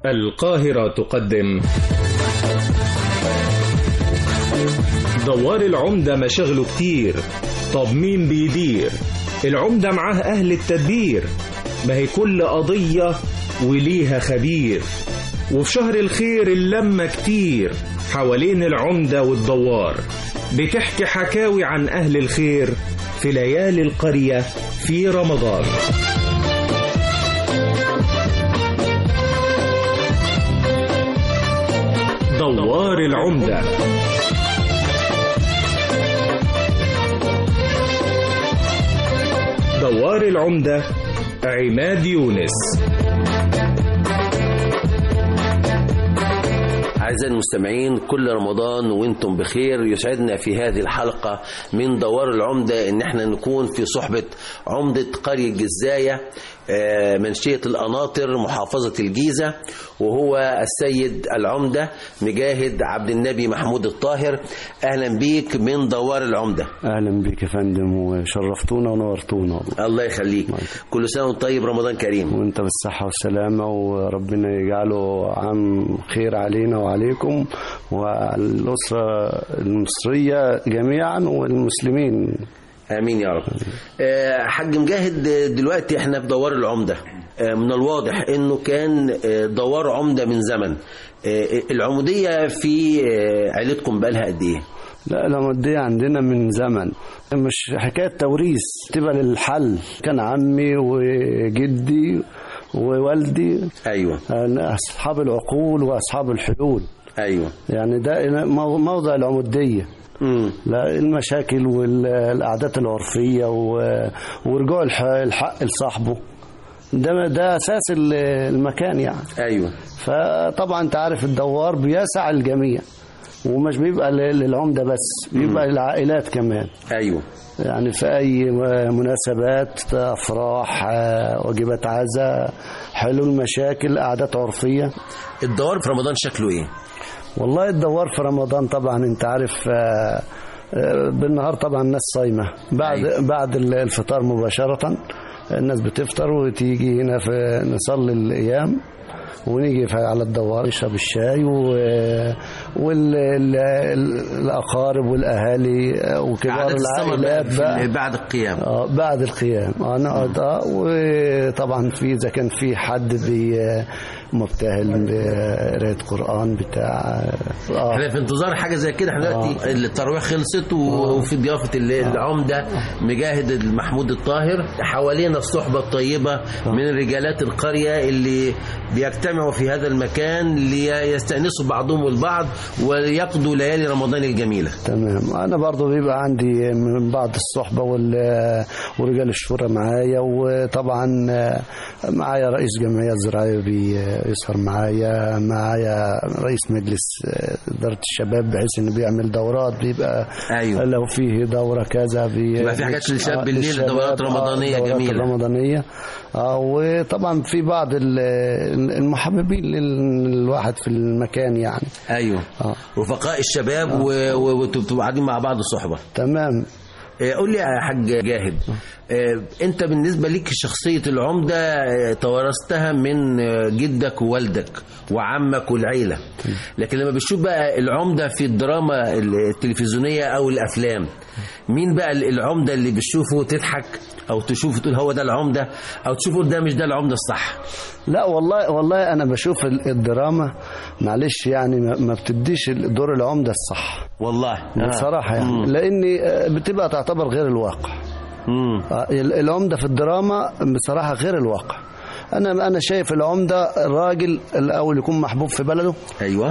القاهرة تقدم دوار العمدة مشاغله كتير طب مين بيدير العمدة معاه أهل التدبير ما هي كل قضية وليها خبير وفي شهر الخير اللمة كتير حوالين العمدة والدوار بتحكي حكاوي عن أهل الخير في ليالي القرية في رمضان دوار العمدة دوار العمدة عماد يونس أعزائي المستمعين كل رمضان وانتم بخير يسعدنا في هذه الحلقة من دوار العمدة ان احنا نكون في صحبة عمدة قرية جزاية آه، منشية القناطر محافظة الجيزة وهو السيد العمدة مجاهد عبد النبي محمود الطاهر أهلا بيك من دوار العمدة اهلا بك يا فندم وشرفتونا ونورتونا والله الله يخليك كل سنة وانت طيب رمضان كريم وانت بالصحة والسلامة وربنا يجعله عام خير علينا وعليكم والأسرة المصرية جميعا والمسلمين امين يا رب آه، حاج مجاهد آه، دلوقتي احنا في دوار العمده آه، من الواضح انه كان آه، دوار عمده من زمن آه، العموديه في آه، عيلتكم بقالها قد ايه لا العمودية عندنا من زمن مش حكاية توريث تبقى للحل كان عمي وجدي ووالدي ايوه أصحاب العقول وأصحاب الحلول ايوه يعني ده مو- موضع العمودية امم لا المشاكل والعادات العرفية و- ورجوع الح- الحق لصاحبه ده ده أساس ال- المكان يعني ايوه فطبعا أنت عارف الدوار بيسع الجميع ومش بيبقى لل- للعمدة بس بيبقى للعائلات كمان ايوه يعني في أي مناسبات أفراح آه، واجبات عزاء حلول مشاكل قعدات عرفية الدوار في رمضان شكله ايه والله الدوار في رمضان طبعا انت عارف آه، آه، بالنهار طبعا الناس صايمه بعد أيوة. بعد الفطار مباشره الناس بتفطر وتيجي هنا في نصلي الايام ونيجي في- على الدوار نشرب الشاي والاقارب والاهالي آه، وكبار عادات السمر بقى العائلات بقى في- بعد القيام اه بعد القيام اه نقعد اه وطبعا في اذا كان في حد بي مبتهل بقرايه قران بتاع اه احنا في انتظار حاجه زي كده احنا دلوقتي التراويح خلصت و- وفي ضيافه ال- العمده مجاهد المحمود الطاهر حوالينا الصحبه الطيبه من رجالات القريه اللي بيجتمعوا في هذا المكان ليستانسوا بعضهم البعض ويقضوا ليالي رمضان الجميله تمام انا برضو بيبقى عندي من بعض الصحبه وال- ورجال الشورى معايا وطبعا معايا رئيس جمعيه زراعيه بيسهر معايا معايا رئيس مجلس اداره الشباب بحيث انه بيعمل دورات بيبقى أيوة. لو فيه دوره كذا بي يبقى في حاجات للشباب آه، بالليل، للشباب، دورات آه، رمضانية دورات جميلة. رمضانيه اه وطبعا في بعض ال- المحببين للواحد في المكان يعني ايوه آه. رفقاء الشباب و- و- وتبقوا قاعدين مع بعض صحبه تمام آه، قول لي يا حاج جاهد آه، انت بالنسبه ليك شخصيه العمده آه، توارثتها من آه، جدك ووالدك وعمك والعيله لكن لما بتشوف بقى العمده في الدراما التلفزيونيه او الافلام مين بقى العمده اللي بتشوفه تضحك او تشوفه تقول هو ده العمده او تشوفه ده مش ده العمده الصح لا والله والله انا بشوف ال- الدراما معلش يعني ما ما بتديش دور العمده الصح والله بصراحه يعني لاني آه، بتبقى تعتبر غير الواقع امم آه، ال- العمده في الدراما بصراحه غير الواقع انا انا شايف العمده الراجل الاول يكون محبوب في بلده ايوه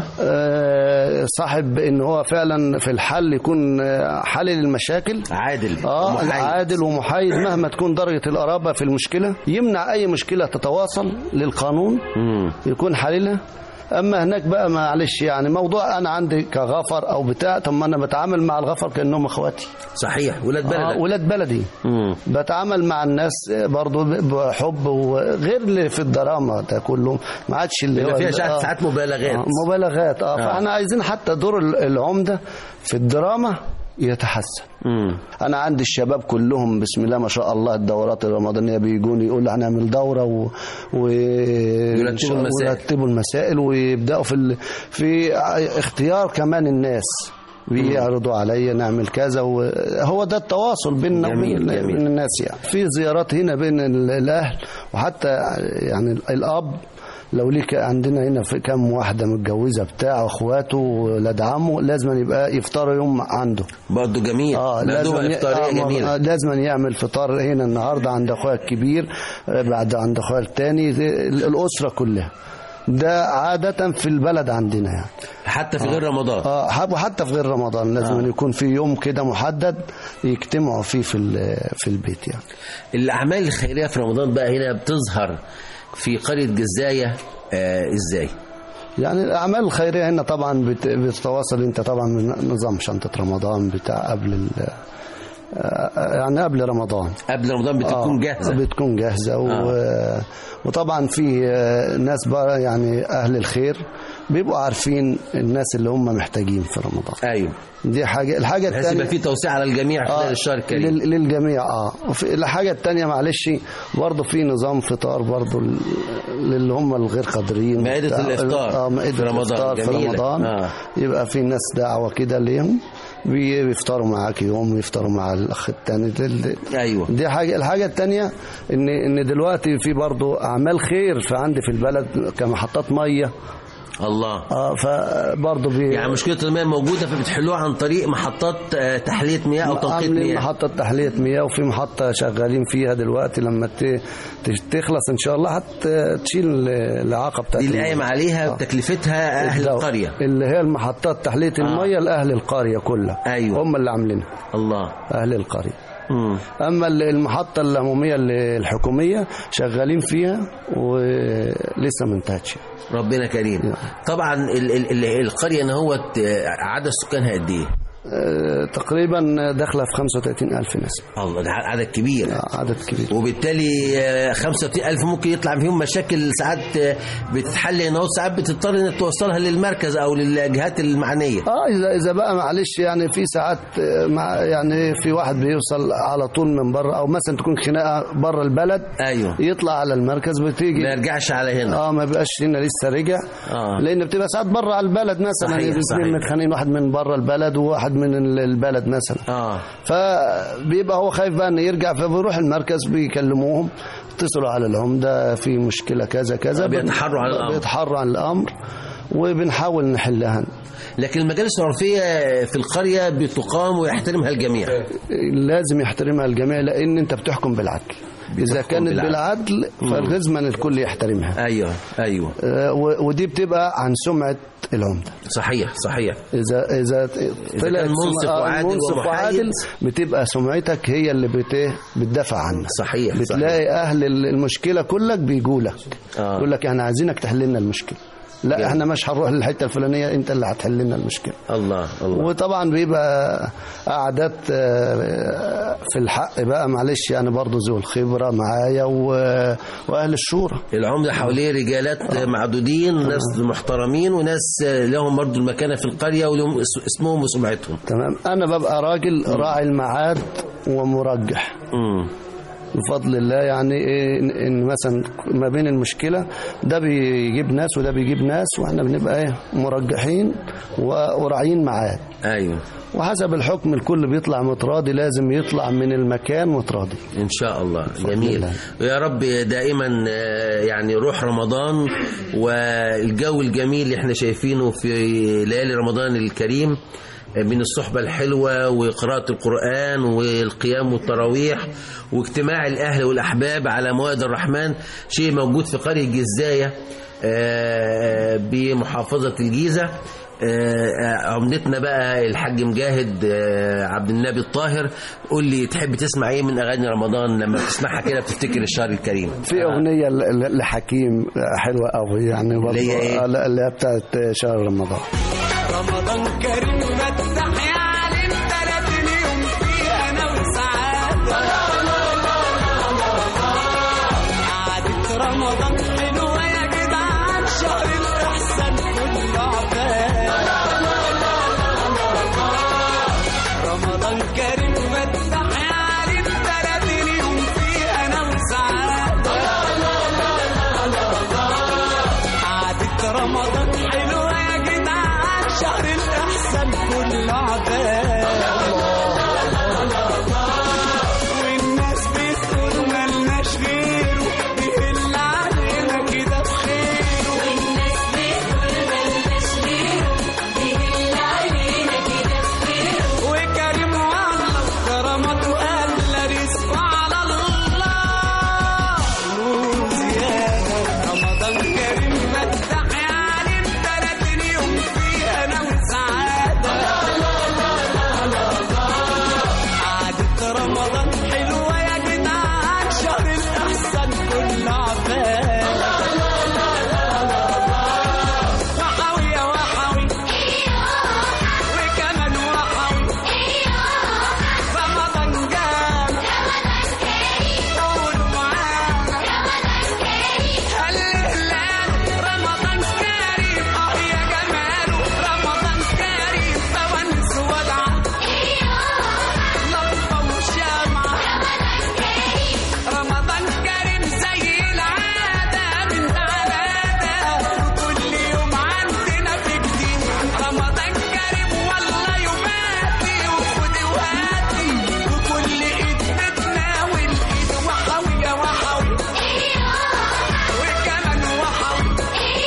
آه، صاحب ان هو فعلا في الحل يكون آه، حل للمشاكل عادل اه ومحايد. عادل ومحايد مهما تكون درجه القرابه في المشكله يمنع اي مشكله تتواصل للقانون مم. يكون حليلها اما هناك بقى معلش يعني موضوع انا عندي كغفر او بتاع طب ما انا بتعامل مع الغفر كانهم اخواتي صحيح ولاد آه بلدك ولاد بلدي مم. بتعامل مع الناس برضو بحب وغير اللي في الدراما ده كله ما عادش اللي بيبقى هو فيها ال- ساعات آه. ساعات مبالغات آه، مبالغات اه فاحنا عايزين حتى دور ال- العمده في الدراما يتحسن مم. انا عندي الشباب كلهم بسم الله ما شاء الله الدورات الرمضانيه بيجوني يقول هنعمل دوره و, و... يرتبوا المسائل. ويرتبوا المسائل ويبداوا في ال... في اختيار كمان الناس بيعرضوا عليا نعمل كذا وهو ده التواصل بيننا جميل، وبين جميل. بين الناس يعني في زيارات هنا بين ال- الاهل وحتى يعني الاب لو ليك عندنا هنا في كام واحده متجوزه بتاع اخواته ولاد عمه لازم يبقى يفطروا يوم عنده برضه جميل اه لازم لازم ي- افطاريه آه، جميله آه، لازم يعمل فطار هنا النهارده عند اخويا الكبير آه، بعد عند اخويا الثاني الاسره كلها ده عادة في البلد عندنا يعني حتى في غير رمضان اه حب- وحتى في غير رمضان لازم آه. يكون في يوم كده محدد يجتمعوا فيه في ال- في البيت يعني الاعمال الخيريه في رمضان بقى هنا بتظهر في قريه جزايه آه ازاي يعني الاعمال الخيريه هنا طبعا بت- بتتواصل انت طبعا من نظام شنطه رمضان بتاع قبل ال- آه، يعني قبل رمضان قبل رمضان بتكون آه، جاهزه بتكون جاهزة و... وطبعا في آه، ناس بقى يعني أهل الخير بيبقوا عارفين الناس اللي هم محتاجين في رمضان ايوه دي حاجة الحاجة بحيث يبقى الثانية في توسيع على الجميع خلال الشهر الكريم لل- للجميع اه وفي الحاجة الثانية معلش برضه في نظام فطار برضه ل- للي هم الغير قادرين مائدة وبتاع. الإفطار اه مائدة في رمضان. الإفطار في جميلة. رمضان آه. يبقى في ناس دعوة كده ليهم بي- بيفطروا معاك يوم يفطروا مع الأخ الثاني ايوه دي حاجة الحاجة التانية ان ان دلوقتي في برضو اعمال خير في عندي في البلد كمحطات مية الله اه فبرضو بي يعني مشكله المياه موجوده فبتحلوها عن طريق محطات آه، تحليه مياه او تنقيط عاملين مياه محطة تحلية مياه وفي محطة شغالين فيها دلوقتي لما ت- ت- تخلص ان شاء الله هتشيل الإعاقة بتاعت دي اللي المية. قايم عليها آه. تكلفتها اهل الدو- القريه اللي هي المحطات تحلية المية لأهل القرية كلها أيوة. هم اللي عاملينها الله أهل القرية مم. اما ال- المحطه العموميه اللي- الحكوميه شغالين فيها ولسه ما انتهتش ربنا كريم نعم. طبعا ال ال ال القريه ان هو عدد سكانها قد ايه آه، تقريبا داخله في 35 الف نسمه الله ده عدد كبير عدد كبير وبالتالي آه، 65000 ممكن يطلع فيهم مشاكل ساعات آه، بتتحل هنا وساعات بتضطر انك توصلها للمركز او للجهات المعنيه اه اذا اذا بقى معلش يعني في ساعات آه، مع يعني في واحد بيوصل على طول من بره او مثلا تكون خناقه بره البلد ايوه يطلع على المركز بتيجي ما يرجعش على هنا اه ما بقاش هنا لسه رجع آه. لان بتبقى ساعات بره على البلد مثلا صحيح، الاثنين صحيح. متخانقين واحد من بره البلد وواحد من ال- البلد مثلا اه فبيبقى هو خايف بقى انه يرجع فبيروح المركز بيكلموهم اتصلوا على العمده في مشكله كذا كذا آه، بيتحروا على الأمر. بيتحروا عن الامر وبنحاول نحلها لكن المجالس العرفيه في القريه بتقام ويحترمها الجميع لازم يحترمها الجميع لان انت بتحكم بالعدل اذا بتحكم كانت بالعدل. بالعدل فلازم الكل يحترمها ايوه ايوه آه، و- ودي بتبقى عن سمعه العمده صحيح صحيح اذا اذا طلعت كان منصف سمعة- آه، وعادل منصف ومحايد. وعادل بتبقى سمعتك هي اللي بت بتدافع عنك صحيح بتلاقي اهل المشكله كلك بيجوا لك آه. يقول لك احنا عايزينك تحل لنا المشكله لا جميل. احنا مش هنروح للحته الفلانيه انت اللي هتحل لنا المشكله الله الله وطبعا بيبقى قعدات آه، في الحق بقى معلش يعني برضه ذو الخبره معايا و- واهل الشورى العمدة حواليه رجالات معدودين ناس محترمين وناس لهم برضو المكانة في القرية ولهم اس- اسمهم وسمعتهم تمام انا ببقى راجل راعي الميعاد ومرجح مم. بفضل الله يعني إيه إن- ان مثلا ما بين المشكله ده بيجيب ناس وده بيجيب ناس واحنا بنبقى ايه مرجحين و- وراعيين ميعاد ايوه وحسب الحكم الكل بيطلع متراضي لازم يطلع من المكان متراضي ان شاء الله جميل الله. ويا رب دائما آه، يعني روح رمضان والجو الجميل اللي احنا شايفينه في ليالي رمضان الكريم آه، من الصحبة الحلوة وقراءة القرآن والقيام والتراويح واجتماع الأهل والأحباب على موائد الرحمن شيء موجود في قرية جزاية آه، بمحافظة الجيزة آه، آه، عمدتنا بقى الحاج مجاهد آه، عبد النبي الطاهر قول لي تحب تسمع ايه من اغاني رمضان لما بتسمعها كده بتفتكر الشهر الكريم في اغنيه ل- ل- لحكيم حلوه قوي يعني برضه اللي هي إيه؟ آه، لا، اللي هي بتاعت شهر رمضان رمضان كريم مفتح يا عالم تلاتين يوم فيه انا وسعادة قعدة رمضان حلوة يا جدعان شهر الإحسان كله عباد رمضان رمضان حلو يا جدعان شهر الإحسان كله عباد والناس بتقول ملناش غيره بيهل علينا كده بخيره والناس بتقول ملناش غيره بيهل علينا كده بخيره وكريم والله كرمته قال رزقه على الله نور زيادة رمضان كريم فتح يا عليم تلاتين يوم فيه أنا وسعادة قعدة رمضان حلوة يا جدعان شهر الإحسان كله عباد وحوي يا وحوي وكمان وحوي رمضان جانا قولوا معانا هالهلال رمضان كريم اه يا جماله رمضان كريم فوانس ودعة لمبة وشمعة رمضان كريم زي العادة من تعالى وكل يوم عندنا في جديد رمضان كريم والله يباتي وخدي وهاتي وكل ايد بتناول ايد وحوي يا وحوي وكمان وحوي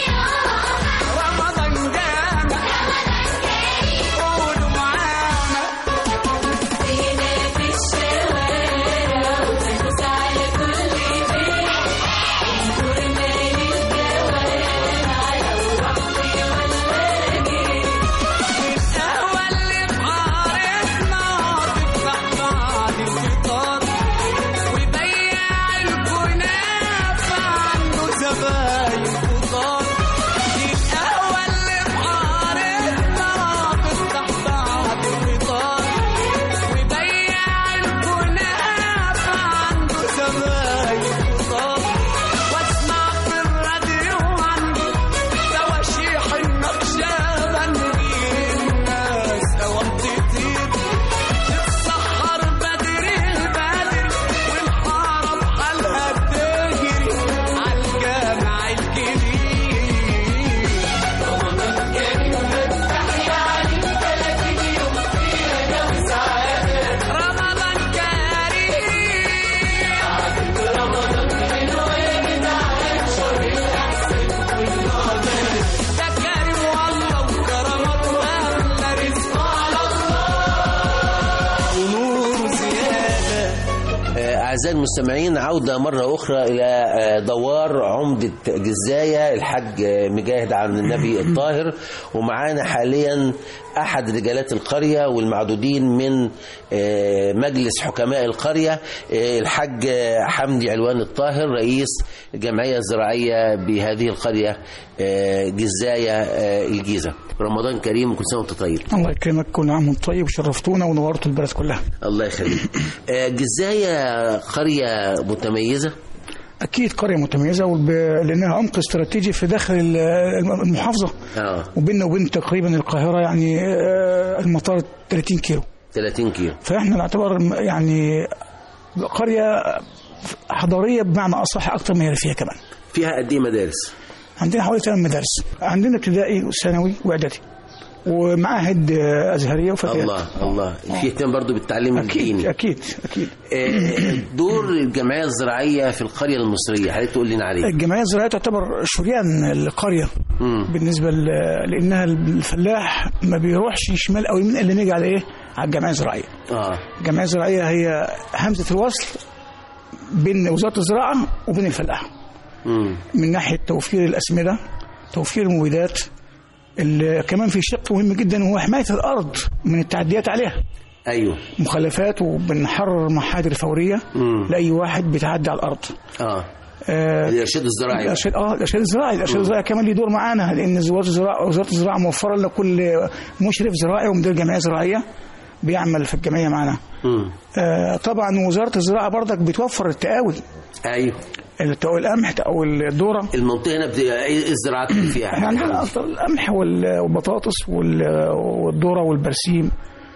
رمضان جانا قولوا معانا هنا في الشوارع وفانوس على كل بيت النور مالي الجوارع لو رحتي ولا جيت القهوة اللي بحارتنا تفتح بعد الفطار وبياع الكنافة عنده زباين كتار القهوة اللي بحارتنا تفتح بعد الفطار وبياع الكنافة عنده زباين كتار واسمع في الراديو عنده تواشيح النقشبندي الناس اوام كتير تتسحر بدري البدر والحارة بحالها بتجري عالجامع الكبير رمضان كريم فتح يا عليم تلاتين يوم فيها جو سعادة رمضان كريم رمضان حلو يا جدعان شهر الأحسن ده كريم والله وكرمته أغلى رزقه على الله ونور زيادة آه، أعزائي المستمعين عودة مرة أخرى إلى آه، دوار عمدة جزاية الحاج آه، مجاهد عن النبي الطاهر ومعانا حاليا أحد رجالات القرية والمعدودين من آه، مجلس حكماء القرية آه، الحاج آه، حمدي علوان الطاهر رئيس الجمعية الزراعية بهذه القرية آه، جزاية آه، الجيزة رمضان كريم كل سنة وأنت طيب الله يكرمك كل عام وانت طيب وشرفتونا ونورتوا البلد كلها الله يخليك آه، جزاية قرية متميزة اكيد قريه متميزه وب... لانها عمق استراتيجي في داخل ال- المحافظه اه وبيننا وبين تقريبا القاهره يعني آه، المطار 30 كيلو 30 كيلو فاحنا نعتبر م- يعني قريه حضاريه بمعنى اصح اكتر من اللي فيها كمان فيها قد ايه مدارس عندنا حوالي ثمان مدارس عندنا ابتدائي وثانوي واعدادي ومعاهد آه، ازهريه وفتيات الله الله في اهتمام برضو بالتعليم اكيد الديني اكيد اكيد آه، دور الجمعيه الزراعيه في القريه المصريه حضرتك تقول لنا عليه الجمعيه الزراعيه تعتبر شريان القريه مم. بالنسبه ل- لانها الفلاح ما بيروحش شمال او يمين الا نيجي على ايه؟ على الجمعيه الزراعيه. اه الجمعيه الزراعيه هي همزه الوصل بين وزاره الزراعه وبين الفلاح مم. من ناحيه توفير الاسمده توفير المبيدات ال- كمان في شق مهم جدا وهو حمايه الارض من التعديات عليها ايوه مخالفات وبنحرر محاضر فوريه مم. لاي واحد بيتعدى على الارض اه آه، الارشاد الزراعي الارشاد اه الارشاد الزراعي الارشاد الزراعي كمان ليه دور معانا لان وزاره الزراعه وزاره الزراعه موفره لنا كل مشرف زراعي ومدير جمعيه زراعيه بيعمل في الجمعيه معانا مم. آه طبعا وزاره الزراعه برضك بتوفر التقاول ايوه التقاول القمح او الذره المنطقه هنا بتبقى ايه الزراعات اللي فيها احنا عندنا اكثر القمح وال- والبطاطس وال- والذره والبرسيم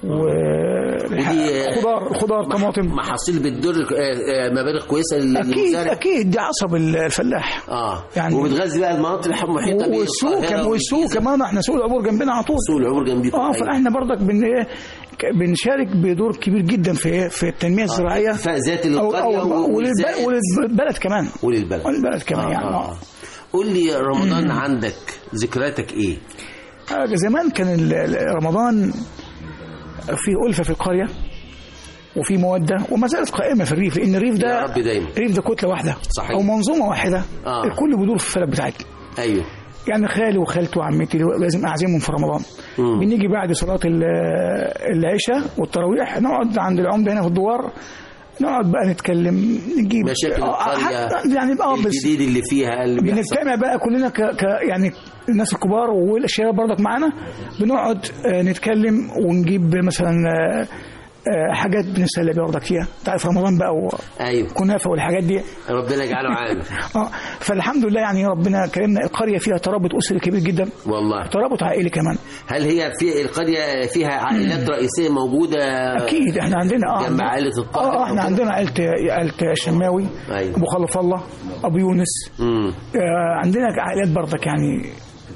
ودي- وخضار خضار طماطم محاصيل بتدر آه، آه، مبالغ كويسه لل- اكيد للمزارع اكيد دي عصب الفلاح اه يعني- يعني وبتغذي بقى المناطق المحيطه بيه، والسوق القاهرة كمان والسوق والجيزة. كمان احنا سوق العبور جنبنا على طول سوق العبور جنبيكم اه أيوة. فاحنا برضك بن إيه، ك- بنشارك بدور كبير جدا في في التنميه الزراعيه اكتفاء ذاتي او للقريه او و- وللب- والزائد. وللبلد كمان وللبلد وللبلد كمان آه، يعني آه. اه قول لي رمضان عندك ذكرياتك ايه؟ آه، زمان كان ال- ال- رمضان فيه ألفة في القرية وفي مودة وما زالت قائمة في الريف لأن الريف ده يا رب دايما. الريف ده كتلة واحدة صحيح. أو منظومة واحدة آه. الكل بيدور في الفلك بتاعتنا ايوه يعني خالي وخالتي وعمتي لازم أعزمهم في رمضان مم. بنيجي بعد صلاة ال- العشاء والتراويح نقعد عند العمدة هنا في الدوار نقعد بقى نتكلم نجيب مشاكل آه، القريه حتى يعني اه بس الجديد اللي فيها اللي بيحصل بنجتمع بقى كلنا ك... ك... يعني الناس الكبار والشباب برضك معانا بنقعد آه، نتكلم ونجيب مثلا آه، آه، حاجات بنسلي بيها برضك فيها تعرف رمضان بقى ايوه وكنافه والحاجات دي ربنا يجعله عام اه فالحمد لله يعني ربنا كرمنا القريه فيها ترابط اسري كبير جدا والله ترابط عائلي كمان هل هي في القريه فيها عائلات رئيسيه موجوده اكيد احنا عندنا اه جنب عائله الطاهر اه احنا عندنا عائله عائله الشماوي أيوة. ابو خلف الله ابو يونس امم آه، عندنا عائلات برضك يعني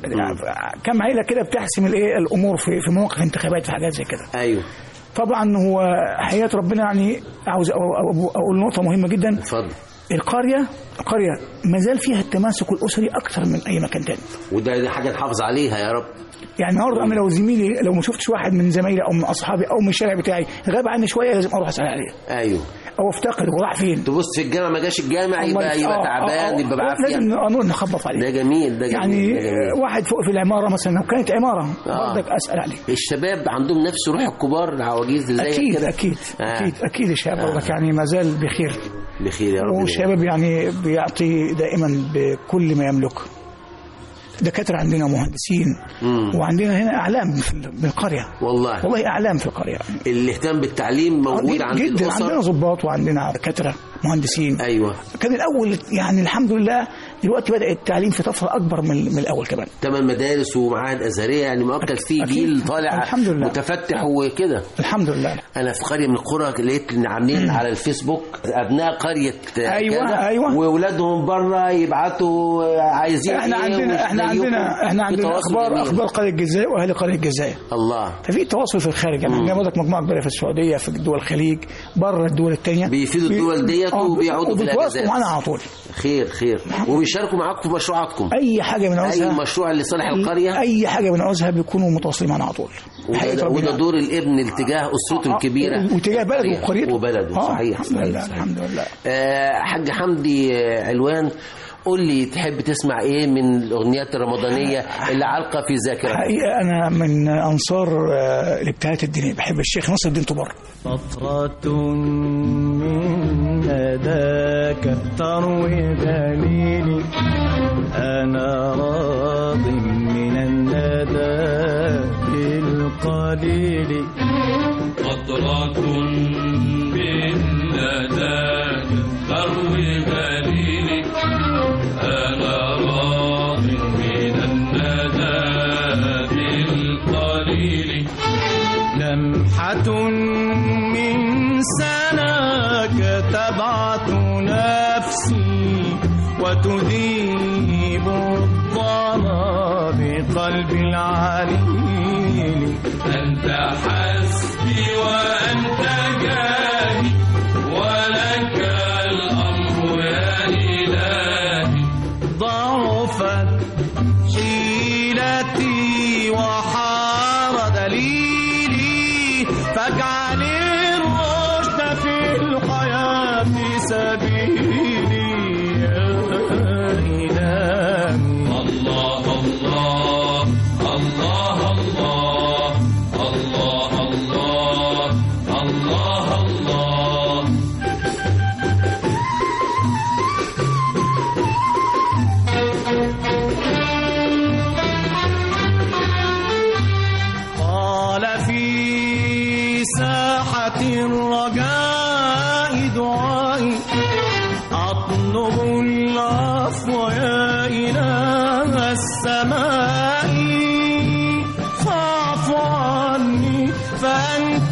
كم عائله كده بتحسم الايه الامور في في مواقف انتخابات في حاجات زي كده ايوه طبعا هو حياه ربنا يعني عاوز أو- أو- أو- اقول نقطه مهمه جدا اتفضل القريه القريه ما زال فيها التماسك الاسري اكثر من اي مكان تاني وده دي حاجه نحافظ عليها يا رب يعني النهارده انا لو زميلي لو ما شفتش واحد من زمايلي او من اصحابي او من الشارع بتاعي غاب عني شويه لازم اروح اسال عليه ايوه او افتقده وراح فين تبص في الجامع ما جاش الجامع يبقى الله- يبقى آه، تعبان آه، يبقى آه، لازم بعافيه نروح نخبط عليه ده جميل ده جميل يعني ده جميل. واحد فوق في العماره مثلا لو كانت عماره آه. برضك اسال عليه الشباب عندهم نفس روح الكبار العواجيز اللي زي اكيد كده اكيد آه. اكيد اكيد الشباب برضك يعني ما زال بخير بخير يا رب والشباب يعني بيعطي دائما بكل ما يملكه دكاتره عندنا ومهندسين مم. وعندنا هنا اعلام في ال- بالقريه والله والله اعلام في القريه الاهتمام بالتعليم موجود جد- عند جدا عندنا الاسر ضباط وعندنا دكاتره مهندسين ايوه كان الاول يعني الحمد لله دلوقتي بدا التعليم في طفره اكبر من من الاول كمان ثمان مدارس ومعاهد ازهريه يعني مؤكد فيه أكيد. جيل طالع الحمد لله. متفتح وكده الحمد لله انا في قريه من القرى لقيت ان عاملين على الفيسبوك ابناء قريه أيوة، كذا أيوة. واولادهم بره يبعتوا عايزين احنا إيه عندنا احنا وزيكم. عندنا احنا عندنا بتواصل اخبار جميل. اخبار قريه الجزائر واهل قريه الجزائر الله ففي تواصل في الخارج يعني عندنا برضك مجموعه كبيره في السعوديه في دول الخليج بره الدول الثانيه بيفيدوا الدول ديت وبيقعدوا في وبيتواصلوا الأجازات. معانا على طول خير خير وبيشاركوا معاكم في مشروعاتكم اي حاجه بنعوزها اي مشروع لصالح القريه اي حاجه بنعوزها بيكونوا متواصلين معانا على طول حقيقة وده, ربنا. وده دور الابن اتجاه اسرته الكبيره واتجاه بلده وقريته وبلده آه، صحيح الحمد صحيح, لله صحيح. الحمد لله آه، حاج حمدي آه، علوان قول لي تحب تسمع ايه من الاغنيات الرمضانيه اللي علقه في ذاكرتك حقيقه انا من انصار آه، الابتهالات الدينيه بحب الشيخ نصر الدين طبار قطرة من نداك تروي دليلي أنا راض من الندى بالقليل قطرة من نداك تروي بليلي أنا راض من الندى بالقليل لمحة من سناك تبعث نفسي وتذيب الظما بقلب العليل أنت حسبي وأنت جاهي ولك الأمر يا إلهي ضعفت حيلتي وحار دليلي فاجعل الرشد في الحياة سبيلي يا إلهي الله الله الله الله الله الله الله الله قال في ساحة الرجاء دعائي أطلب العفو يا إله السماء فاعف عني فأنت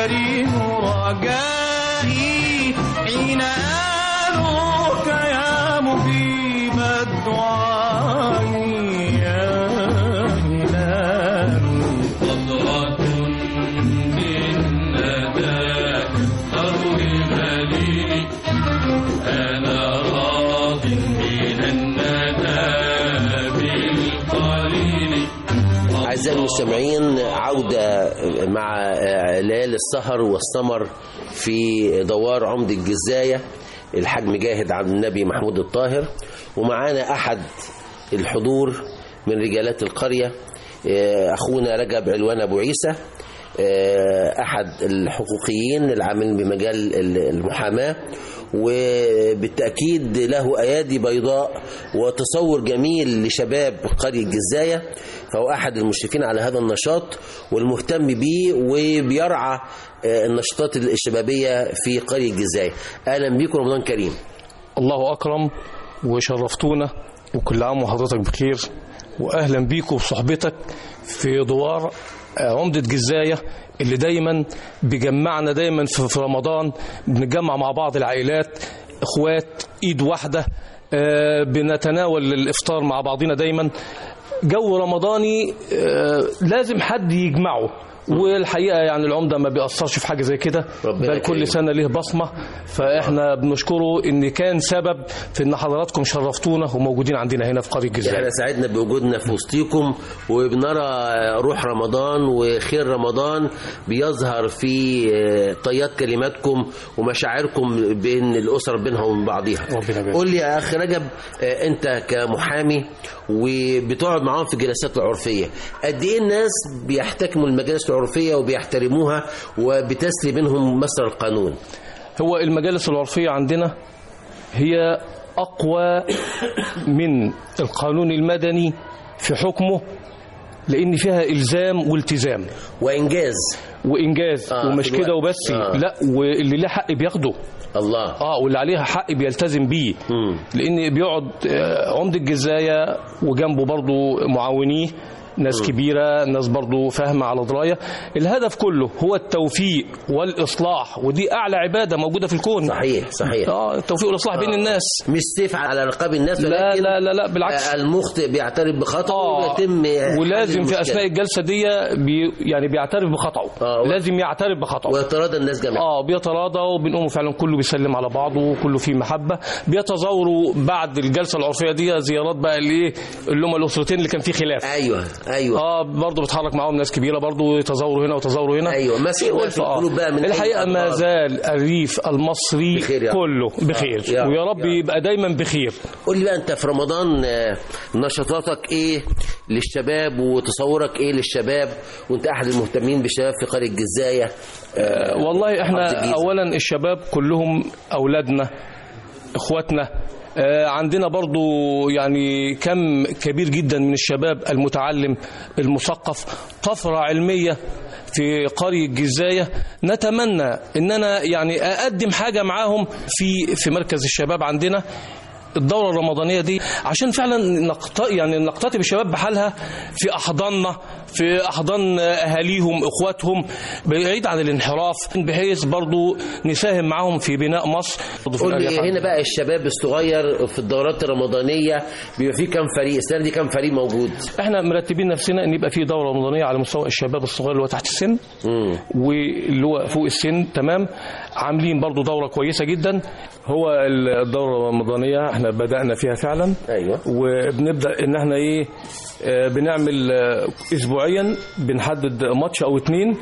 كريم رجائي حين آلوك يا مجيب الدعاء يا إلهي قطرة من نداك أرويها لي أنا راض من الندى بالقليل أعزائي المستمعين عودة مع ليالي السهر والسمر في دوار عمد الجزاية الحاج مجاهد عبد النبي محمود الطاهر ومعانا أحد الحضور من رجالات القرية آه، أخونا رجب علوان أبو عيسى آه، أحد الحقوقيين العاملين بمجال المحاماة وبالتأكيد له أيادي بيضاء وتصور جميل لشباب قرية الجزاية فهو أحد المشرفين على هذا النشاط والمهتم به وبيرعى آه، النشاطات الشبابية في قرية الجزاية أهلا بكم رمضان كريم الله أكرم وشرفتونا وكل عام وحضرتك بخير وأهلا بيكم بصحبتك في دوار عمدة جزاية اللي دايما بيجمعنا دايما في في رمضان بنتجمع مع بعض العائلات اخوات ايد واحدة آه، بنتناول الافطار مع بعضنا دايما جو رمضاني آه، لازم حد يجمعه والحقيقه يعني العمده ما بيأثرش في حاجه زي كده ربنا بل يكرمك. كل سنه ليه بصمه فاحنا بنشكره ان كان سبب في ان حضراتكم شرفتونا وموجودين عندنا هنا في قريه الجزائر احنا سعدنا بوجودنا في وسطيكم وبنرى روح رمضان وخير رمضان بيظهر في آه، طيات كلماتكم ومشاعركم بين الاسر بينها وبين بعضها ربنا يبارك. قول لي يا اخ رجب آه، انت كمحامي وبتقعد معاهم في الجلسات العرفيه قد ايه الناس بيحتكموا المجالس العرفيه وبيحترموها وبتسري بينهم مسر القانون هو المجالس العرفيه عندنا هي اقوى من القانون المدني في حكمه لان فيها الزام والتزام وانجاز وانجاز آه، ومش في الوقت. كده وبس آه. لا واللي ليه حق بياخده الله اه واللي عليها حق بيلتزم بيه مم. لان بيقعد آه، عمده الجزايه وجنبه برضو معاونيه ناس كبيرة ناس برضو فاهمة على دراية الهدف كله هو التوفيق والإصلاح ودي أعلى عبادة موجودة في الكون صحيح صحيح اه التوفيق والإصلاح بين الناس مش سيف على رقاب الناس لا ولكن لا لا لا بالعكس آه، المخطئ بيعترف بخطأه آه ويتم حل ولازم في المشكلة. أثناء الجلسة دي بي يعني بيعترف بخطأه آه. لازم يعترف بخطأه ويتراضى الناس جميعا اه بيتراضى وبنقوم فعلا كله بيسلم على بعضه وكله فيه محبه بيتزاوروا بعد الجلسه العرفيه دي زيارات بقى الايه اللي هم الاسرتين اللي كان فيه خلاف ايوه ايوه اه برضه بتحرك معاهم ناس كبيره برضه يتزاوروا هنا وتزاوروا هنا ايوه مسح بقى في آه. القلوب بقى من الحقيقه أي ما أمراض. زال الريف المصري بخير يا رب. كله بخير يا رب. ويا رب يا رب. يبقى دايما بخير قول لي بقى انت في رمضان آه، نشاطاتك ايه للشباب وتصورك ايه للشباب وانت احد المهتمين بالشباب في قريه الجزايه آه، والله عبد احنا الجيزة. اولا الشباب كلهم اولادنا اخواتنا آه، عندنا برضو يعني كم كبير جدا من الشباب المتعلم المثقف طفرة علمية في قرية الجزاية نتمنى ان انا يعني اقدم حاجة معاهم في في مركز الشباب عندنا الدورة الرمضانية دي عشان فعلا نقط يعني نقتطب الشباب بحالها في أحضاننا في أحضان أهاليهم إخواتهم بعيد عن الانحراف بحيث برضو نساهم معاهم في بناء مصر برضو في قول لي الأرياف عندنا. هنا بقى الشباب الصغير في الدورات الرمضانيه بيبقى فيه كام فريق السنه دي كام فريق موجود احنا مرتبين نفسنا ان يبقى في دوره رمضانيه على مستوى الشباب الصغير اللي هو تحت السن مم. واللي هو فوق السن تمام عاملين برضو دوره كويسه جدا هو الدوره الرمضانيه احنا بدانا فيها فعلا ايوه وبنبدا ان احنا ايه آه، بنعمل آه، اسبوعيا بنحدد ماتش او اتنين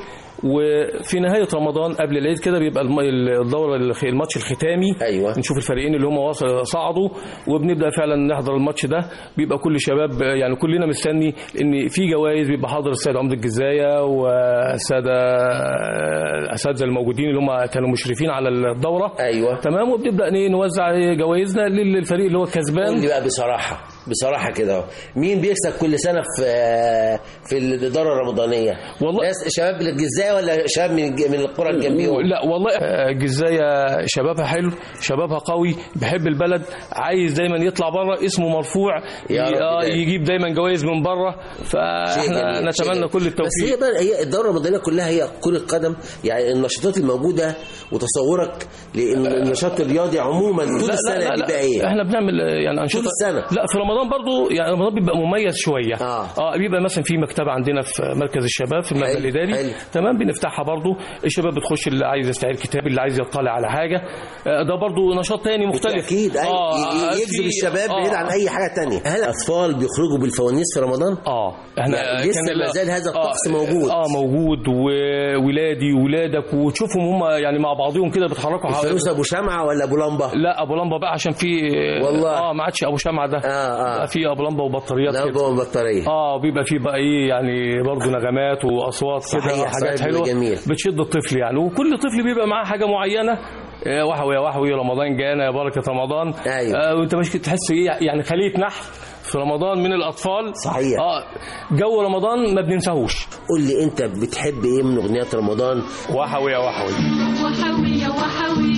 وفي نهاية رمضان قبل العيد كده بيبقى الم- الدورة الخ- الماتش الختامي أيوة. نشوف الفريقين اللي هم وصل- صعدوا وبنبدأ فعلا نحضر الماتش ده بيبقى كل شباب يعني كلنا مستني ان في جوائز بيبقى حاضر السيد عمد الجزاية والسادة الأساتذة الموجودين اللي هم كانوا مشرفين على الدورة ايوه تمام وبنبدأ إيه نوزع جوائزنا للفريق اللي هو قول الكسبان لي بقى بصراحه بصراحة كده اهو مين بيكسب كل سنة في في الإدارة الرمضانية؟ والله- ناس شباب الجزاية ولا شباب من الج- من القرى الجنبيهم؟ لا والله آه، الجزاية شبابها حلو شبابها قوي بيحب البلد عايز دايما يطلع بره اسمه مرفوع يا رب ي- آه، دايما. يجيب دايما جوائز من بره شيء فاحنا جميل، شيء نتمنى جميل. كل بس التوفيق هي بقى هي الدورة الرمضانية كلها هي كرة قدم يعني النشاطات الموجودة وتصورك للنشاط الرياضي عموما طول السنة بيبقى ايه؟ احنا بنعمل آه، يعني انشطه طول السنة. لا في رمضان برضو يعني رمضان بيبقى مميز شويه آه. اه بيبقى مثلا في مكتبه عندنا في مركز الشباب في المبنى حلو، الاداري حلو. تمام بنفتحها برضو الشباب بتخش اللي عايز يستعير كتاب اللي عايز يطلع على حاجه آه، ده برضو نشاط تاني مختلف اكيد أي آه، ي- في- يجذب الشباب آه. بعيد عن اي حاجه تانية هل الاطفال بيخرجوا بالفوانيس في رمضان اه احنا يعني لسه كان ما ال- زال هذا الطقس آه موجود. اه موجود وولادي وولادك وتشوفهم هم يعني مع بعضهم كده بيتحركوا حوالي- الفانوس ابو شمعه ولا ابو لمبه لا ابو لمبه بقى عشان في والله. اه ما عادش ابو شمعه ده آه، آه. بقى في ابو لمبه وبطاريات كده لمبه وبطاريه اه بيبقى فيه بقى ايه يعني برضه نغمات واصوات كده صحيح، صحيح، حاجات بيبقى حلوه جميل. بتشد الطفل يعني وكل طفل بيبقى معاه حاجه معينه آه، وحوي يا وحوي رمضان جانا يا بركه رمضان أيوة. آه وانت مش تحس ايه يعني خليه نحل في رمضان من الاطفال صحيح. اه جو رمضان ما بننساهوش قول لي انت بتحب ايه من اغنيات رمضان وحوي يا وحوي وحوي يا وحوي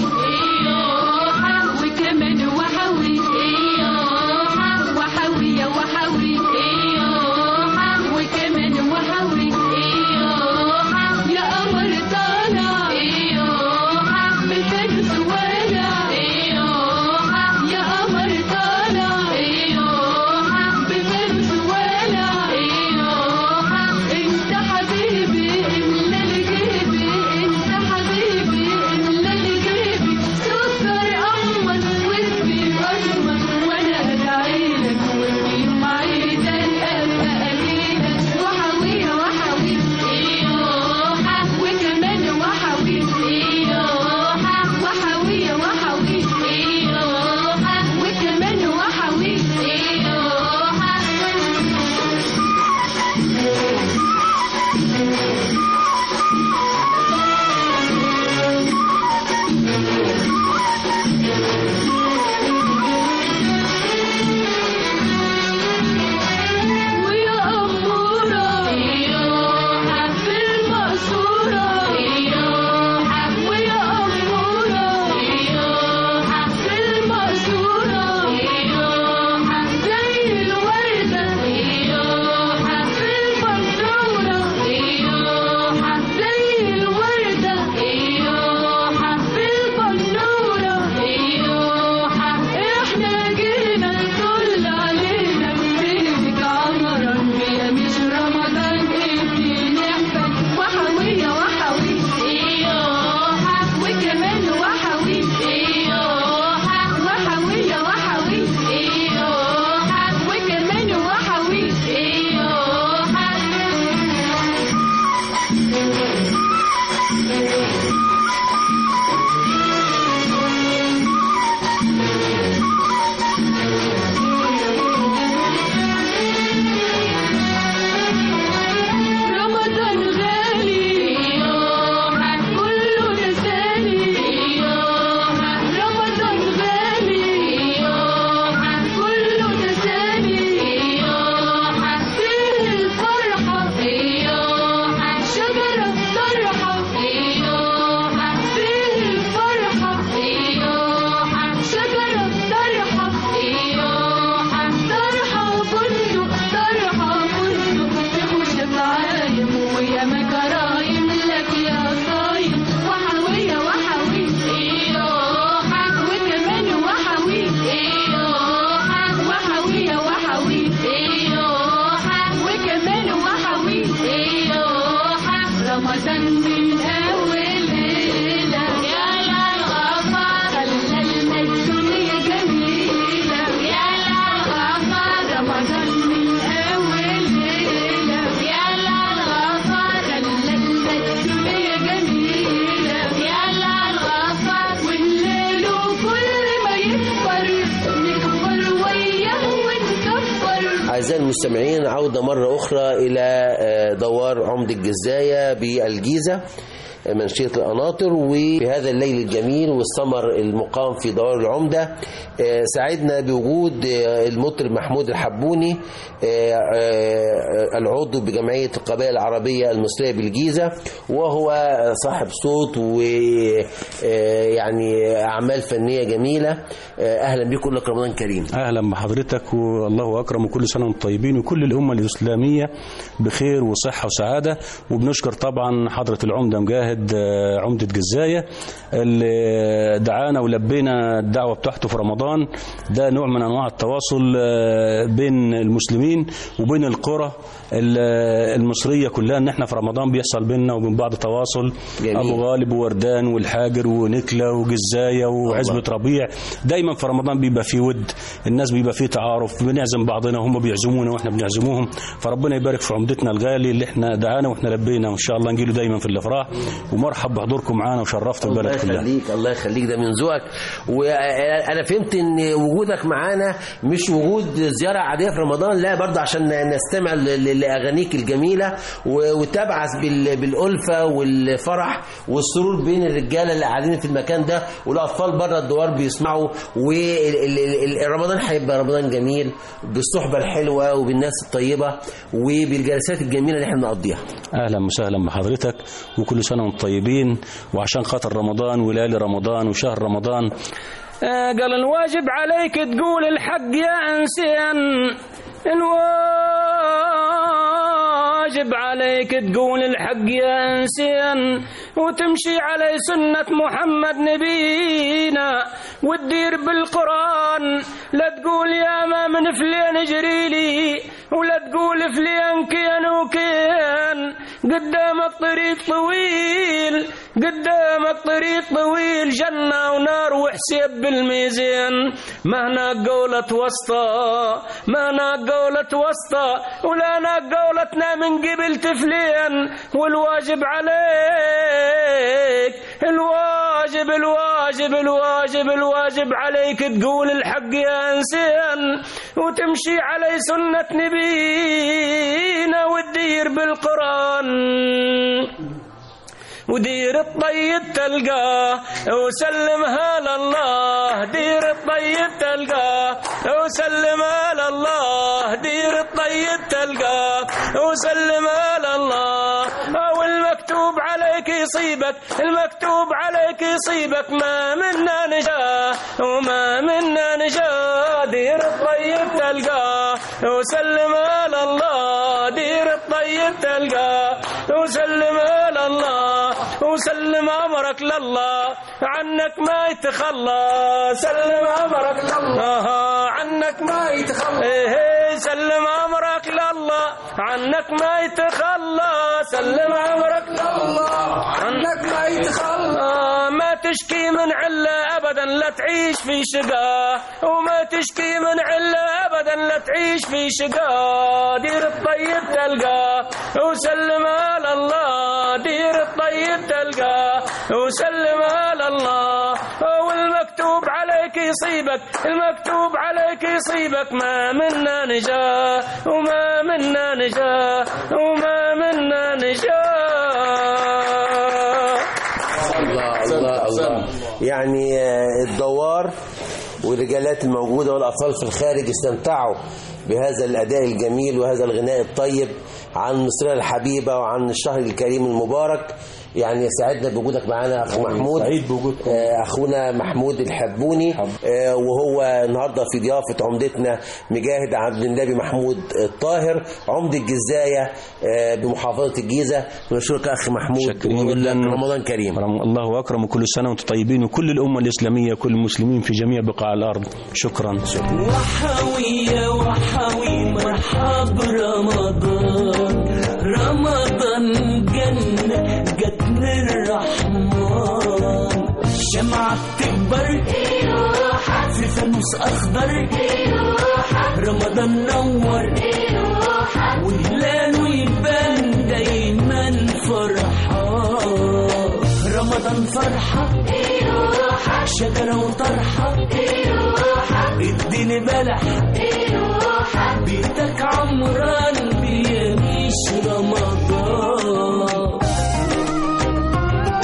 إيوه وكمان وحوي إيوه وحوي يا وحوي إيوه وكمان وحوي إيوه يا قمر طالع إيوه بالفانوس ولع إيوه يا قمر طالع إيوه بالفانوس ولع إيوه انت حبيبي املا لي جيبي انت حبيبي املا لي جيبي سكر احمر واسمي اسمر وانا ادعيلك وفي يوم عيدك ابقى اجيلك وحوي وحوي ايوه وكمان وحوي ايوه وحوي وحوي ايوه وكمان وحوي ايوه ويا أمورة إيوه في المقصورة إيوه ويا أمورة إيوه في المقصورة إيوه زي الوردة إيوه في البندورة إيوه زي الوردة إيوه في البندورة إيوه إحنا جينا نطل علينا بيتك عمرا بيا مش رمضان ادي نحفل وحوية وحوي ايوه وكمان وحوي ايوه وحوية وحوي ايوه وكمان وحوي ايوه رمضان غالي كله نساني رمضان غالي كله نساني فيه الفرحة شجرة طرحة فيه الفرحة شجرة طرحة طرحة بندق طرحة بندق تخش بعايم ويا مكرايم لك يا صايم وحوية وحوي ايوه وكمان وحوي ايوه وحوية وحوي ايوه وكمان وحوي ايوه رمضان من اول ليلة يا لا الغفار خلى الدنيا جميلة يا لا الغفار رمضان من اول ليلة يا لا الغفار خلى الدنيا جميلة يا لا الغفار والليل كل ما يكبر نكبر وياه ونكبر اعزائي المستمعين عوده مره اخرى الى آه، دوار عمد الجزايه بالجيزه منشية القناطر وفي هذا الليل الجميل والسمر المقام في دوار العمدة آه، سعدنا بوجود آه، المطرب محمود الحبوني آه، آه، العضو بجمعية القبائل العربية المصرية بالجيزة وهو صاحب صوت ويعني أعمال فنية جميلة آه، أهلا بكم لك رمضان كريم اهلا بحضرتك والله اكرم وكل سنه وانتم طيبين وكل الامه الاسلاميه بخير وصحه وسعاده وبنشكر طبعا حضره العمده مجاهد آه، عمده جزايه اللي دعانا ولبينا الدعوه بتاعته في رمضان ده نوع من انواع التواصل آه، بين المسلمين وبين القرى ال- المصريه كلها ان احنا في رمضان بيحصل بيننا وبين بعض تواصل جميل. ابو غالب ووردان والحاجر ونكله وجزايه وعزبه ربيع دايما في رمضان بيبقى فيه ود الناس بيبقى فيه تعارف بنعزم بعضنا وهم بيعزمونا واحنا بنعزموهم فربنا يبارك في عمدتنا الغالي اللي احنا دعانا واحنا لبينا وان شاء الله نجيله دايما في الافراح ومرحب بحضوركم معانا وشرفتوا الله البلد كلها يخليك الله يخليك ده من ذوقك وانا فهمت ان وجودك معانا مش وجود زياره عاديه في رمضان لا برضه عشان نستمع ل- ل- لاغانيك الجميله و- وتبعث بال- بالالفه والفرح والسرور بين الرجاله اللي قاعدين في المكان ده والاطفال بره الدوار بيسمعوا ورمضان هيبقى رمضان جميل بالصحبه الحلوه وبالناس الطيبه وبالجلسات الجميله اللي احنا بنقضيها اهلا وسهلا بحضرتك وكل سنه وانتم طيبين وعشان خاطر رمضان وليالي رمضان وشهر رمضان آه، قال الواجب عليك تقول الحق يا انسان الواجب عليك تقول الحق يا انسان وتمشي على سنة محمد نبينا وتدير بالقرآن لا تقول يا ما من فلان اجري لي ولا تقول فلان كان وكان قدامك طريق طويل قدامك طريق طويل جنة ونار وحساب بالميزان ما هناك قولة وسطى ما هناك قولة وسطى ولا هناك قولتنا من قبل تفلين والواجب عليك الواجب الواجب الواجب الواجب عليك تقول الحق يا انسان وتمشي على سنة نبينا وتدير بالقرآن ودير الطيب تلقاه وسلمها لله دير الطيب تلقاه وسلمها لله دير الطيب تلقاه وسلمها لله او المكتوب عليك يصيبك المكتوب عليك يصيبك ما منا نجاه وما منا نجاه دير الطيب تلقاه وسلمها لله دير الطيب تلقاه وسلمها لله وسلم امرك لله عنك ما يتخلى سلم امرك لله عنك ما يتخلى إيه سلم امرك لله عنك ما يتخلى سلم امرك لله عنك ما يتخلى ما تشكي من عله ابدا لا تعيش في شقاه وما تشكي من عله ابدا لا تعيش في شقاه دير الطيب تلقاه وسلمها لله دير الطيب تلقاه وسلمها لله والمكتوب عليك يصيبك المكتوب عليك يصيبك ما منا نجاه وما منا نجاه وما منا نجاه الله الله الله يعني آه، الدوار والرجالات الموجودة والأطفال في الخارج استمتعوا بهذا الأداء الجميل وهذا الغناء الطيب عن مصرنا الحبيبة وعن الشهر الكريم المبارك يعني سعدنا بوجودك معانا اخ محمود سعيد بوجودكم. آه، اخونا محمود الحبوني آه، وهو النهارده في ضيافه عمدتنا مجاهد عبد النبي محمود الطاهر عمده الجزايه آه، بمحافظه الجيزه ونشكرك اخ محمود شاكرين ونقول لك جداً. رمضان كريم رم- الله اكرم وكل سنه وانتم طيبين وكل الامه الاسلاميه كل المسلمين في جميع بقاع الارض شكرا وحوية وحوي مرحب رمضان رمضان جنة جت من الرحمن شمعة بتكبر في فانوس أخضر رمضان نور وهلاله يبان دايما فرحان رمضان فرحة شجرة وطرحة اديني بلح بيتك عمران بيميش رمضان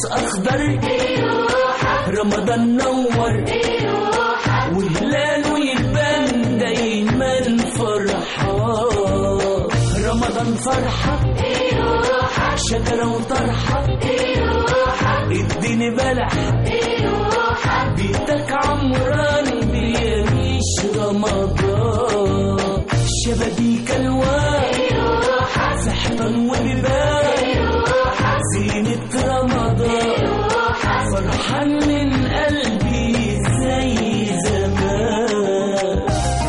اخضر رمضان نور وهلاله يبان دايما فرحة رمضان فرحة شجرة وطرحة اديني بلح بيتك عمران بيعيش رمضان شبابيك الوان سحران وبيبان زينة رمضان فرحان من قلبي زي زمان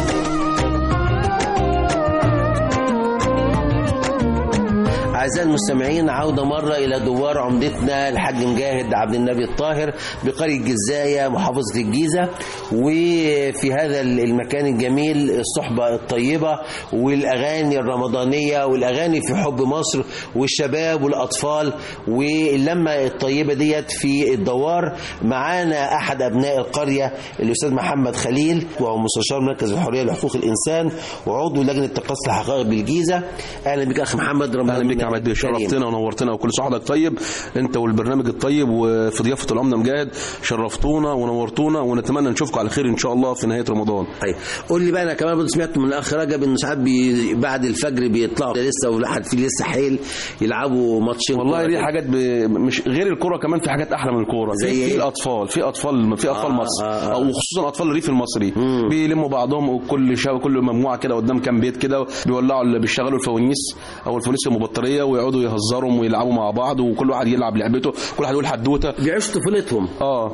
أعزائي المستمعين عودة مرة إلى دوار عمدتنا الحاج مجاهد عبد النبي الطاهر بقرية جزاية محافظة الجيزة وفي هذا المكان الجميل الصحبة الطيبة والأغاني الرمضانية والأغاني في حب مصر والشباب والأطفال واللمة الطيبة ديت في الدوار معانا أحد أبناء القرية الأستاذ محمد خليل وهو مستشار مركز الحرية لحقوق الإنسان وعضو لجنة تقصي الحقائق بالجيزة أهلا بك أخ محمد رمضان اهلا بيك يا عماد بيه كريم. شرفتنا ونورتنا وكل سنه وحضرتك طيب انت والبرنامج الطيب وفي ضيافه العمده مجاهد شرفتونا ونورتونا ونتمنى نشوفكم على خير ان شاء الله في نهايه رمضان طيب قول لي بقى انا كمان برضه سمعت من الاخ رجب انه ساعات بي بعد الفجر بيطلعوا لسه ولحد في لسه حيل يلعبوا ماتشين والله كورة دي كده. حاجات ب... مش غير الكوره كمان في حاجات احلى من الكوره زي في, إيه؟ في الاطفال في اطفال في اطفال آه، مصر آه، آه. او خصوصا اطفال الريف المصري بيلموا بعضهم وكل شاب كل مجموعه كده قدام كام بيت كده بيولعوا اللي بيشغلوا الفوانيس او الفوانيس المبطاريه ويقعدوا يهزروا ويلعبوا مع بعض وكل واحد يلعب لعبته كل واحد يقول حدوته بيعيشوا طفولتهم اه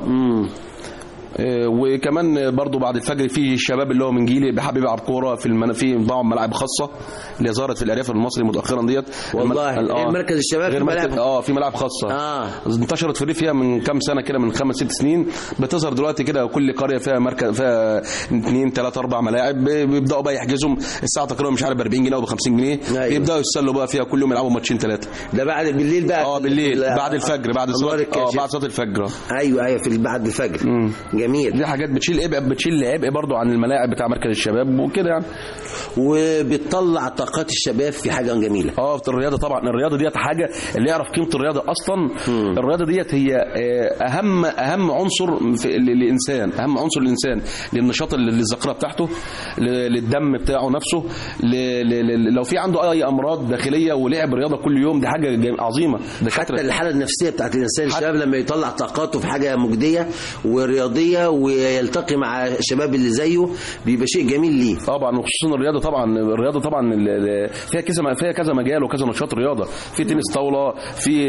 آه، وكمان برضو بعد الفجر في الشباب اللي هو من جيلي بيحب يلعب كوره في المن... في بعض ملاعب خاصه اللي ظهرت في الارياف المصري مؤخرا ديت والله، الم- غير مركز الشباب غير في مركز ملاعب. اه في ملاعب خاصه اه انتشرت في الريف فيها من كام سنه كده من خمس ست سنين بتظهر دلوقتي كده كل قريه فيها مركز فيها اثنين ثلاث اربع ملاعب ب- بيبداوا بقى يحجزهم الساعه تقريبا مش عارف ب 40 جنيه او ب 50 جنيه أيوة. بيبداوا يتسلوا بقى فيها كل يوم يلعبوا ماتشين ثلاثه ده بعد بالليل بقى اه في- بالليل في- بعد الفجر بعد أنوار صلاه اه الكاشف. بعد صلاه الفجر ايوه ايوه في بعد الفجر جميل دي حاجات بتشيل عبء بتشيل عبء برضو عن الملاعب بتاع مركز الشباب وكده يعني وبتطلع طاقات الشباب في حاجه جميله اه في الرياضه طبعا الرياضه ديت حاجه اللي يعرف قيمه الرياضه اصلا الرياضه ديت هي آه، اهم اهم عنصر في ال- الانسان اهم عنصر الانسان للنشاط ال- للذاكره بتاعته ل- للدم بتاعه نفسه ل- ل- ل- لو في عنده اي امراض داخليه ولعب رياضه كل يوم دي حاجه جم- عظيمه ده حتى الحاله النفسيه بتاعت الانسان الشباب لما يطلع طاقاته في حاجه مجديه ورياضيه ويلتقي مع الشباب اللي زيه بيبقى شيء جميل ليه طبعا وخصوصا الرياضه طبعا الرياضه طبعا ال- ال- فيها كذا فيها كذا مجال وكذا نشاط رياضه في تنس طاوله في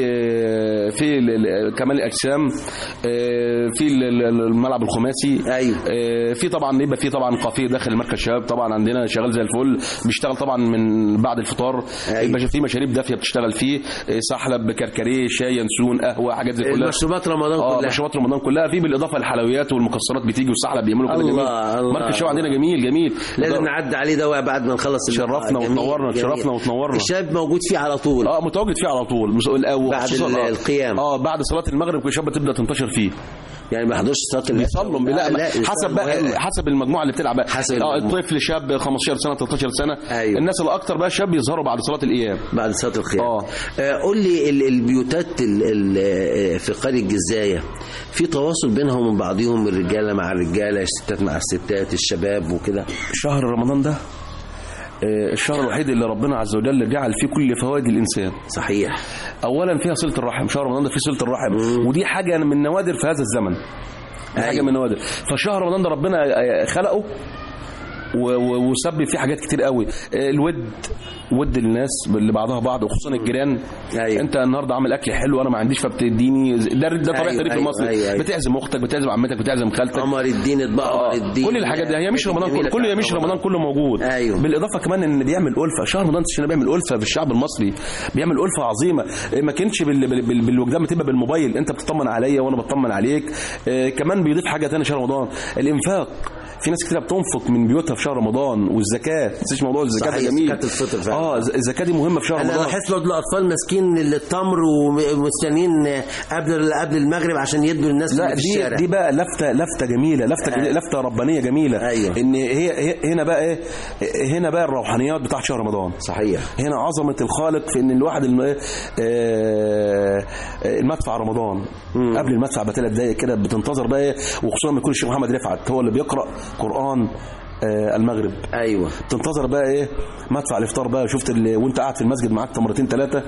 في ال- ال- كمال الاجسام آه، في ال- ال- الملعب الخماسي ايوه في طبعا يبقى في طبعا كافيه داخل مركز الشباب طبعا عندنا شغال زي الفل بيشتغل طبعا من بعد الفطار يبقى في مشاريب دافيه بتشتغل فيه آه، سحلب كركديه شاي ينسون قهوه حاجات زي كلها مشروبات رمضان اه كلها. مشروبات رمضان كلها في بالاضافه للحلويات والمكسرات بتيجي والسحلب بيعملوا كده الله، جميل الله. مركز الشباب عندنا جميل جميل لازم نعدي عليه ده بعد ما نخلص اللقاء. شرفنا جميل، وتنورنا جميل. شرفنا وتنورنا الشباب موجود فيه على طول اه متواجد فيه على طول مس- ال- بعد وخصوصاً ال- آه. القيام. اه بعد صلاه المغرب الشباب بتبدا تنتشر فيه يعني ما يحضرش صلاه العشاء. بيصلوا لا, لا، لا يصلوا حسب بقى مهم. حسب المجموعه اللي بتلعب حسب اه المجموعة. الطفل شاب 15 سنه 13 سنه أيوة. الناس الاكتر بقى الشاب بيظهروا بعد صلاه الايام بعد صلاه القيام اه آه، قول لي ال- البيوتات ال- ال- آه، في قرية الجزاية في تواصل بينهم وبين بعضهم الرجالة مع الرجالة الستات مع الستات الشباب وكده شهر رمضان ده آه، الشهر الوحيد اللي ربنا عز وجل جعل فيه كل فوائد الانسان صحيح اولا فيها صله الرحم شهر رمضان ده فيه صله الرحم ودي حاجه من نوادر في هذا الزمن دي حاجه من النوادر فشهر رمضان ده ربنا آه، خلقه و- و- وسبب فيه حاجات كتير قوي آه، الود ود الناس اللي بعضها بعض وخصوصا الجيران أيوة. انت النهارده عامل اكل حلو وانا ما عنديش فبتديني ده ده طبيعه أيوة، الريف أيوة، المصري أيوة، أيوة. بتعزم اختك بتعزم عمتك بتعزم خالتك قمر الدين اطباق قمر الدين كل الحاجات دي هي مش رمضان كله كل هي مش رمضان كله موجود أيوة. بالاضافه كمان ان بيعمل الفه شهر رمضان عشان بيعمل الفه في الشعب المصري بيعمل الفه عظيمه إيه، ما كانش بال- بال- بال- بالوجدان بتبقى بالموبايل انت بتطمن عليا وانا بطمن عليك آه، كمان بيضيف حاجه ثانيه شهر رمضان الانفاق في ناس كتير بتنفق من بيوتها في شهر رمضان والزكاه ما تنساش موضوع الزكاه ده صحيح، جميل زكاة الفطر فعلا. اه ز- الزكاه دي مهمه في شهر انا رمضان لاحظت برضه الاطفال ماسكين التمر ومستنيين قبل قبل المغرب عشان يدوا الناس لا اللي في دي الشارع دي بقى لفته لفته جميله لفته أيوة. جميلة لفته ربانيه جميله أيوة. ان هي هي- هنا بقى ايه هنا بقى الروحانيات بتاعت شهر رمضان صحيح هنا عظمه الخالق في ان الواحد الم... آه، آه، المدفع رمضان مم. قبل المدفع بثلاث دقائق كده بتنتظر بقى إيه، وخصوصا لما يكون الشيخ محمد رفعت هو اللي بيقرا قران آه، المغرب ايوه تنتظر بقى ايه مدفع الافطار بقى شفت ال... وانت قاعد في المسجد معاك تمرتين ثلاثه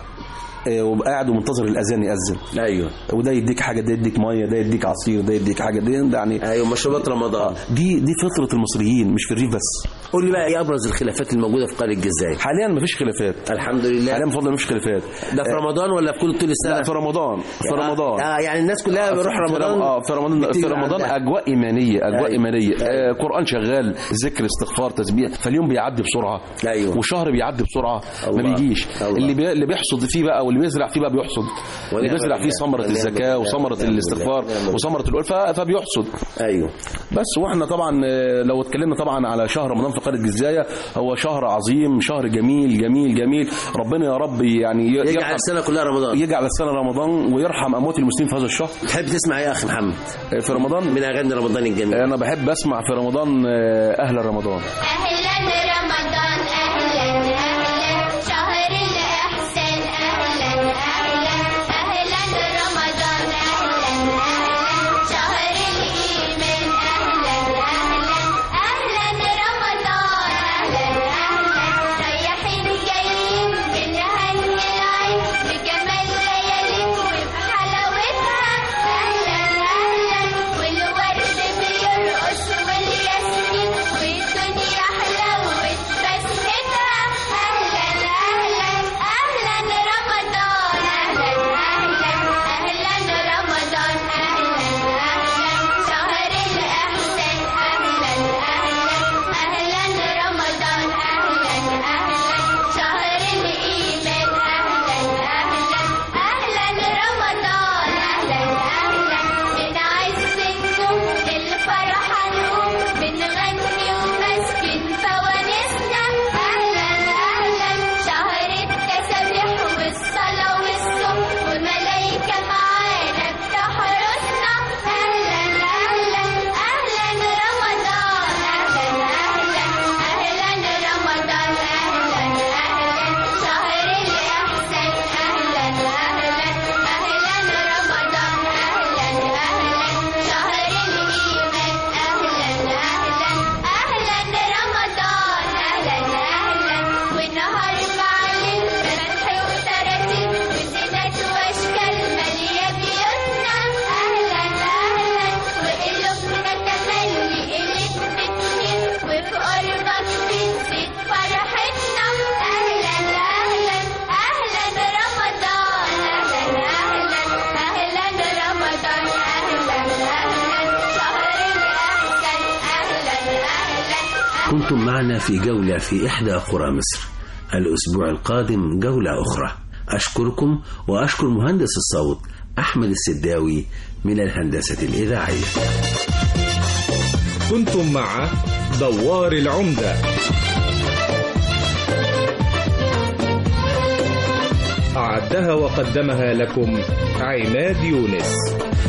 وقاعد ومنتظر الاذان ياذن ايوه وده يديك حاجه ده يديك ميه ده يديك عصير ده يديك حاجه دي ده يعني ايوه مشروبات رمضان دي دي فطره المصريين مش في الريف بس قول لي بقى ايه ابرز الخلافات الموجوده في قريه الجزائر حاليا مفيش خلافات الحمد لله حاليا بفضل الله مفيش خلافات ده في رمضان ولا في كل طول السنه لا في رمضان في رمضان آه يعني الناس كلها بيروح في رمضان رم- اه في رمضان في بتيجي رمضان عندها. اجواء ايمانيه اجواء أيوة. ايمانيه آه قران شغال ذكر استغفار تسبيح فاليوم بيعدي بسرعه أيوة. والشهر بيعدي بسرعه ما الله. بيجيش الله. اللي بي... اللي بيحصد فيه بقى واللي بيزرع فيه بقى بيحصد اللي ونعم بيزرع فيه بالله. ثمره ونعم الزكاه بالله. وثمره ونعم الاستغفار بالله. نعم وثمره الالفه فبيحصد ايوه بس واحنا طبعا آه، لو اتكلمنا طبعا على شهر رمضان في قريه الجزايه هو شهر عظيم شهر جميل جميل جميل ربنا يا رب يعني ي- يجعل يرحم السنه كلها رمضان يجعل السنه رمضان ويرحم اموات المسلمين في هذا الشهر تحب تسمع ايه يا اخي محمد في رمضان من اغاني رمضان الجميل انا بحب اسمع في رمضان آه، اهل رمضان أهلا رمضان أهلا أهلا شهر الإحسان أهلا أهلا أهلا رمضان أهلا أهلا شهر الإيمان أهلا أهلا أهلا رمضان أهلا أهلا رايحين جايين بنهني العين بجمال لياليك وبحلاوتها أهلا أهلا والورد بيرقص والياسمين والدنيا حلاوة بسمتها أهلا أهلا أهلا رمضان أهلا أهلا أهلا رمضان أهلا أهلا شهر الإحسان أهلا أهلا أهلا رمضان أهلا أهلا شهر الإيمان أهلا أهلا أهلا رمضان أهلا أهلا من عز النوم للفرحة نقوم بنغني وماسكين فوانيسنا أهلا أهلا شهر التسابيح والصلاة والصوم وملايكة معانا بتحرسنا أهلا أهلا أهلا رمضان أهلا أهلا أهلا رمضان أهلا أهلا شهر الإحسان أهلا أهلا أهلا رمضان أهلا أهلا شهر الإيمان أهلا أهلا أهلا رمضان أهلا أهلا والنهار معلم فتح وتراتيب وزينات وأشكال مالية بيوتنا أهلا أهلا وقلوبنا تملي إليك بتميل وفي قربك بتزيد فرحتنا أهلا أهلا أهلا رمضان أهلا أهلا أهلا رمضان أهلا أهلا شهر الأحسن أهلا أهلا كنتم معنا في جولة في إحدى قرى مصر الأسبوع القادم جولة أخرى أشكركم وأشكر مهندس الصوت أحمد السداوي من الهندسة الإذاعية كنتم مع دوار العمدة أعدها وقدمها لكم عماد يونس